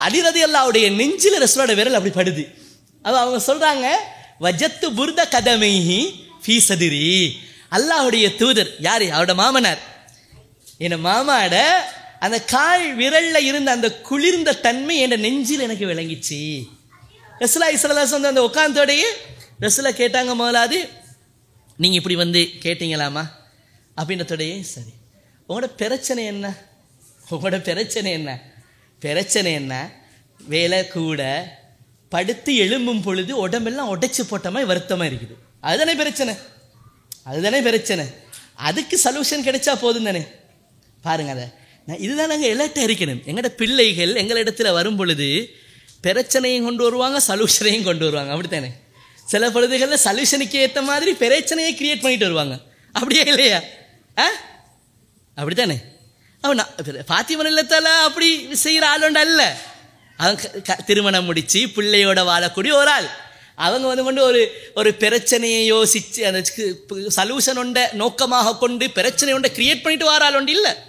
அலிரதி அல்லாவுடைய நெஞ்சில ரசூலோட விரல் அப்படி படுது அது அவங்க சொல்றாங்க வஜத்து புர்த கதமைஹி ஃபீ சதிரி அல்லாஹ்வுடைய தூதர் யாரு அவரோட மாமனார் என் மாமாட அந்த கால் விரல்ல இருந்த அந்த குளிர்ந்த தன்மை என் நெஞ்சில் எனக்கு விளங்கிச்சு ரசுலா இஸ்லாஸ் வந்து அந்த உட்காந்தோடையே ரசுலா கேட்டாங்க முதலாவது நீங்க இப்படி வந்து கேட்டீங்களாமா அப்படின்றதோடையே சரி உங்களோட பிரச்சனை என்ன உங்களோட பிரச்சனை என்ன பிரச்சனை என்ன வேலை கூட படுத்து எழும்பும் பொழுது உடம்பெல்லாம் உடைச்சு போட்ட மாதிரி வருத்தமா இருக்குது அதுதானே பிரச்சனை அதுதானே பிரச்சனை அதுக்கு சொல்யூஷன் கிடைச்சா போதும் தானே பாருங்க அதை நான் இதுதான் நாங்கள் எலர்ட்டாக இருக்கணும் எங்களோட பிள்ளைகள் எங்களிடத்துல வரும் பொழுது பிரச்சனையும் கொண்டு வருவாங்க சொல்யூஷனையும் கொண்டு வருவாங்க அப்படித்தானே சில பொழுதுகளில் சொல்யூஷனுக்கு ஏற்ற மாதிரி பிரச்சனையை கிரியேட் பண்ணிட்டு வருவாங்க அப்படியே இல்லையா ஆ அப்படித்தானே அவன் நான் பாத்திமன் இல்லத்தால அப்படி செய்கிற ஆளுண்டு அல்ல அவன் க- க- திருமணம் முடிச்சு பிள்ளையோட வாழக்கூடிய ஒரு ஆள் அவங்க வந்து கொண்டு ஒரு ஒரு பிரச்சனையை யோசிச்சு அந்த சல்யூஷன் ஒன்றை நோக்கமாக கொண்டு பிரச்சனை ஒன்றை கிரியேட் பண்ணிட்டு வர ஆள் ஒன்று இல்லை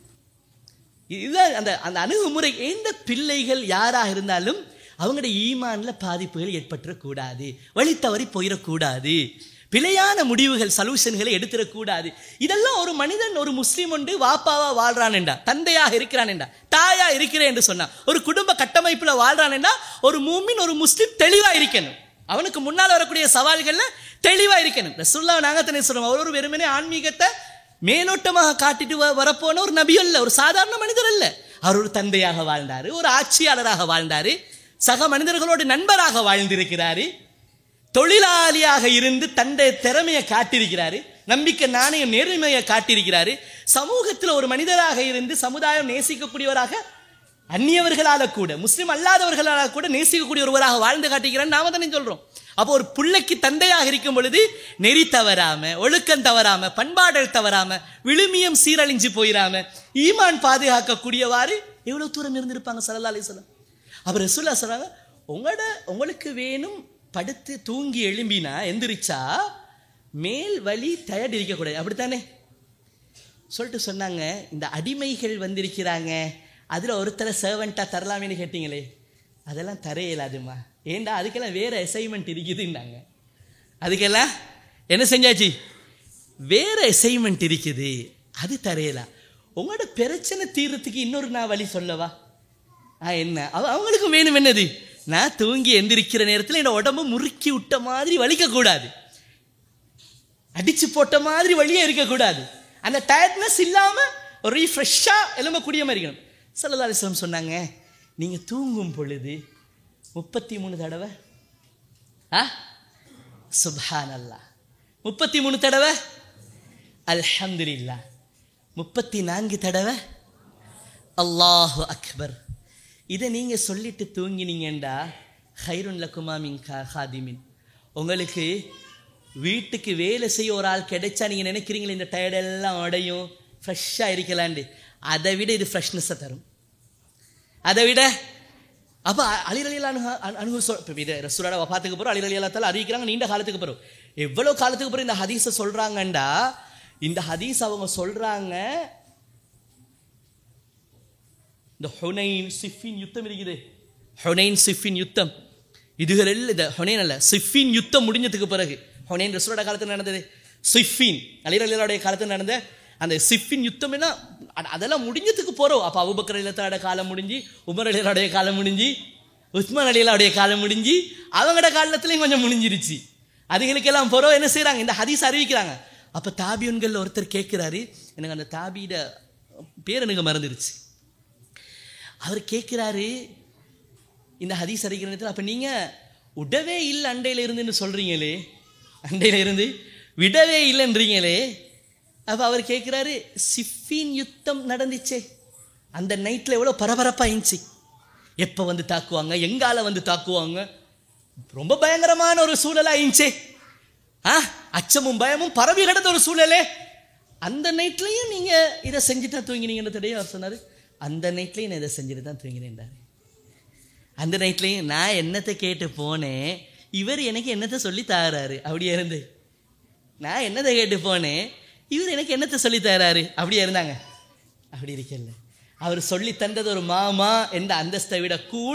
இதுதான் அந்த அந்த அணுகுமுறை எந்த பிள்ளைகள் யாராக இருந்தாலும் அவங்களுடைய ஈமான்ல பாதிப்புகள் ஏற்பட்டுறக்கூடாது வழி தவறி போயிடக்கூடாது பிழையான முடிவுகள் சல்யூஷன்களை எடுத்துடக்கூடாது இதெல்லாம் ஒரு மனிதன் ஒரு முஸ்லீம் உண்டு வாப்பாவா வாழ்றான் என்றா தந்தையாக இருக்கிறான் என்றா தாயா இருக்கிறேன் என்று சொன்னா ஒரு குடும்ப கட்டமைப்புல வாழ்றான் என்றா ஒரு மூமின் ஒரு முஸ்லீம் தெளிவா இருக்கணும் அவனுக்கு முன்னால் வரக்கூடிய சவால்கள்ல தெளிவா இருக்கணும் ரசூல்லா நாகத்தனை சொல்றோம் அவர் ஒரு வெறுமனே ஆன்மீகத்தை மேலோட்டமாக காட்டிட்டு வ- வரப்போன ஒரு நபி அல்ல ஒரு சாதாரண மனிதர் அல்ல அவர் ஒரு தந்தையாக வாழ்ந்தாரு ஒரு ஆட்சியாளராக வாழ்ந்தாரு சக மனிதர்களோடு நண்பராக வாழ்ந்திருக்கிறாரு தொழிலாளியாக இருந்து தன்னுடைய திறமையை காட்டியிருக்கிறாரு நம்பிக்கை நாணயம் நேர்மையை காட்டியிருக்கிறாரு சமூகத்தில் ஒரு மனிதராக இருந்து சமுதாயம் நேசிக்கக்கூடியவராக அந்நியவர்களால கூட முஸ்லிம் அல்லாதவர்களால கூட நேசிக்கக்கூடிய ஒருவராக வாழ்ந்து காட்டுகிறார் நாம தானே சொல்றோம் அப்போ ஒரு பிள்ளைக்கு தந்தையாக இருக்கும் பொழுது நெறி தவறாம ஒழுக்கம் தவறாம பண்பாடல் தவறாம விழுமியம் சீரழிஞ்சு போயிடாம ஈமான் பாதுகாக்கக்கூடியவாறு எவ்வளவு தூரம் இருந்திருப்பாங்க சல்லா அலிஸ்லாம் அவர் ரசூல்லா சொல்றாங்க உங்களோட உங்களுக்கு வேணும் படுத்து தூங்கி எழும்பினா எந்திரிச்சா மேல் வலி டயர்ட் இருக்கக்கூடாது அப்படித்தானே சொல்லிட்டு சொன்னாங்க இந்த அடிமைகள் வந்திருக்கிறாங்க அதில் ஒருத்தரை சர்வெண்ட்டாக தரலாமேன்னு கேட்டீங்களே அதெல்லாம் தர இயலாதுமா ஏண்டா அதுக்கெல்லாம் வேற அசைன்மெண்ட் இருக்குதுன்னாங்க அதுக்கெல்லாம் என்ன செஞ்சாச்சு வேற அசைன்மெண்ட் இருக்குது அது தரையலாம் உங்களோட பிரச்சனை தீர்றதுக்கு இன்னொரு நான் வழி சொல்லவா ஆ என்ன அவ- அவங்களுக்கும் வேணும் என்னது நான் தூங்கி எந்திரிக்கிற நேரத்தில் என்னோட உடம்பு முறுக்கி விட்ட மாதிரி வலிக்கக்கூடாது அடிச்சு போட்ட மாதிரி வழியே இருக்கக்கூடாது அந்த டயர்ட்னஸ் இல்லாம ஒரு ரீஃப்ரெஷ்ஷா எலும்பக்கூடிய மாதிரி இருக்கணும் சல்லா அலிஸ்லாம் சொன்னாங்க நீங்க தூங்கும் பொழுது முப்பத்தி மூணு தடவை ஆ சுப்ஹான் அல்லா முப்பத்தி மூணு தடவை அல்ஹம்துலில்லாஹ் முப்பத்தி நான்கு தடவை அல்லாஹு அக்பர் இதை நீங்க சொல்லிட்டு தூங்கினீங்கண்டா ஹைருன் லக்குமா மின் கா- ஹாதிமின் உங்களுக்கு வீட்டுக்கு வேலை செய்ய ஒரு ஆள் கிடைச்சா நீங்க நினைக்கிறீங்களே இந்த டயர்டெல்லாம் உடையும் ஃப்ரெஷ்ஷாக இருக்கலாண்டு அதை விட இது ஃப்ரெஷ்னஸை தரும் அதை விட அப்போ அலிரலியல் அணுக அணுகு சொல் இப்போ இது ரசூலோட வபாத்துக்கு போகிறோம் அலிரலியலாத்தால் அறிவிக்கிறாங்க நீண்ட காலத்துக்கு போகிறோம் எவ்வளோ காலத்துக்கு போகிறோம் இந்த ஹதீஸை சொல்கிறாங்கண்டா இந்த ஹதீஸ் அவங்க சொல்கிறாங்க இந்த ஹொனைன் சிஃபின் யுத்தம் இருக்குது ஹொனைன் சிஃபின் யுத்தம் இதுகள் எல்லாம் இந்த ஹொனைன் அல்ல சிஃபின் யுத்தம் முடிஞ்சதுக்கு பிறகு ஹொனைன் ரசூலோட காலத்தில் நடந்தது சிஃபின் அலிரலியலுடைய காலத்தில் நடந்த அந்த சிஃபின் யுத்தம் என்ன அ- அதெல்லாம் முடிஞ்சதுக்கு போகிறோம் அப்போ அபுபக்கர் அலிலத்தோட காலம் முடிஞ்சு உமர் அலியலுடைய காலம் முடிஞ்சு உஸ்மான் அலியலாவுடைய காலம் முடிஞ்சு அவங்களோட காலத்துலையும் கொஞ்சம் முடிஞ்சிருச்சு அதுகளுக்கெல்லாம் போகிறோம் என்ன செய்கிறாங்க இந்த ஹதீஸ் அறிவிக்கிறாங்க அப்போ தாபியன்கள் ஒருத்தர் கேட்குறாரு எனக்கு அந்த தாபியோட பேர் எனக்கு மறந்துருச்சு அவர் கேட்குறாரு இந்த ஹதீஸ் அறிக்கிற நேரத்தில் அப்போ நீங்கள் விடவே இல்லை அண்டையில் இருந்துன்னு சொல்கிறீங்களே அண்டையில் இருந்து விடவே இல்லைன்றீங்களே அப்போ அவர் கேட்குறாரு சிஃபின் யுத்தம் நடந்துச்சே அந்த நைட்டில் எவ்வளோ பரபரப்பாக இருந்துச்சு எப்போ வந்து தாக்குவாங்க எங்கால வந்து தாக்குவாங்க ரொம்ப பயங்கரமான ஒரு சூழலாக இருந்துச்சே ஆ அச்சமும் பயமும் பரவி கிடந்த ஒரு சூழலே அந்த நைட்லையும் நீங்கள் இதை செஞ்சுட்டு தான் தூங்கினீங்கன்னு தெரியும் அவர் சொன்னார் அந்த நைட்லையும் நான் இதை செஞ்சுட்டு தான் தூங்கினேன்டாரு அந்த நைட்லையும் நான் என்னத்தை கேட்டு போனேன் இவர் எனக்கு என்னத்தை சொல்லி தாராரு அப்படியே இருந்து நான் என்னத்தை கேட்டு போனேன் இவர் எனக்கு என்னத்தை சொல்லி தராரு அப்படியே இருந்தாங்க அப்படி இருக்கல அவர் சொல்லி தந்தது ஒரு மாமா என்ற அந்தஸ்தை விட கூட